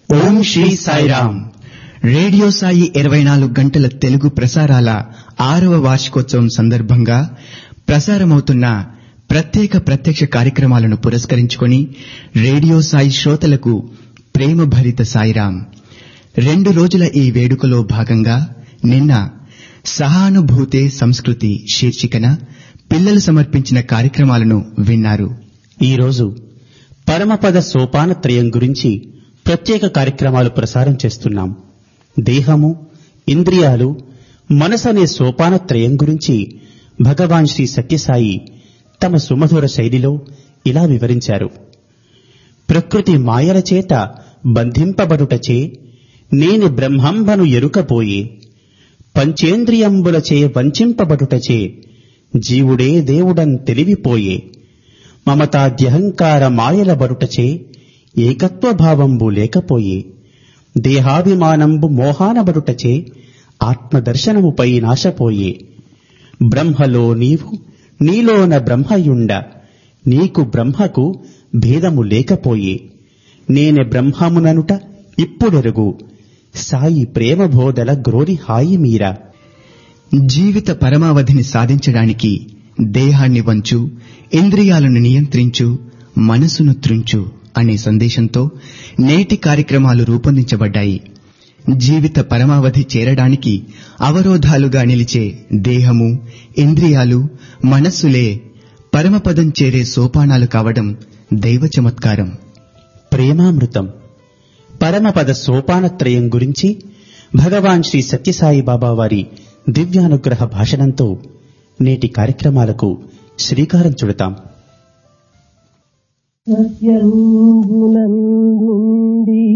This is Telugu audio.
ఓం శ్రీ సాయిరామ్ రేడియో సాయి ఇరవై నాలుగు గంటల తెలుగు ప్రసారాల ఆరవ వార్షికోత్సవం సందర్భంగా ప్రసారమవుతున్న ప్రత్యేక ప్రత్యక్ష కార్యక్రమాలను పురస్కరించుకొని రేడియో సాయి శ్రోతలకు ప్రేమ భరిత సాయిరాం రెండు రోజుల ఈ వేడుకలో భాగంగా నిన్న సహానుభూతే సంస్కృతి శీర్షికన పిల్లలు సమర్పించిన కార్యక్రమాలను విన్నారు ఈరోజు పరమపద సోపానత్రయం గురించి ప్రత్యేక కార్యక్రమాలు ప్రసారం చేస్తున్నాం దేహము ఇంద్రియాలు మనసు అనే సోపానత్రయం గురించి భగవాన్ శ్రీ సత్యసాయి తమ సుమధుర శైలిలో ఇలా వివరించారు ప్రకృతి మాయల చేత బంధింపబడుటచే నేను బ్రహ్మంబను ఎరుకపోయే పంచేంద్రియంబులచే వంచింపబడుటచే జీవుడే దేవుడన్ తెలివిపోయే మమతాద్యహంకార మాయల బడుటచే ఏకత్వభావంబు లేకపోయే దేహాభిమానంబు మోహానబడుటచే ఆత్మదర్శనముపై నాశపోయే బ్రహ్మలో నీవు నీలోన బ్రహ్మయుండ నీకు బ్రహ్మకు భేదము లేకపోయే నేనే బ్రహ్మముననుట ఇప్పుడెరుగు సాయి ప్రేమ బోధల గ్రోరి హాయి మీరా జీవిత పరమావధిని సాధించడానికి దేహాన్ని వంచు ఇంద్రియాలను నియంత్రించు మనసును త్రుంచు అనే సందేశంతో నేటి కార్యక్రమాలు రూపొందించబడ్డాయి జీవిత పరమావధి చేరడానికి అవరోధాలుగా నిలిచే దేహము ఇంద్రియాలు మనస్సులే పరమపదం చేరే సోపానాలు కావడం దైవ చమత్కారం ప్రేమామృతం పరమపద సోపానత్రయం గురించి భగవాన్ శ్రీ సత్యసాయి బాబా వారి దివ్యానుగ్రహ భాషణంతో నేటి కార్యక్రమాలకు శ్రీకారం చుడతాం సత్యంబునందుండి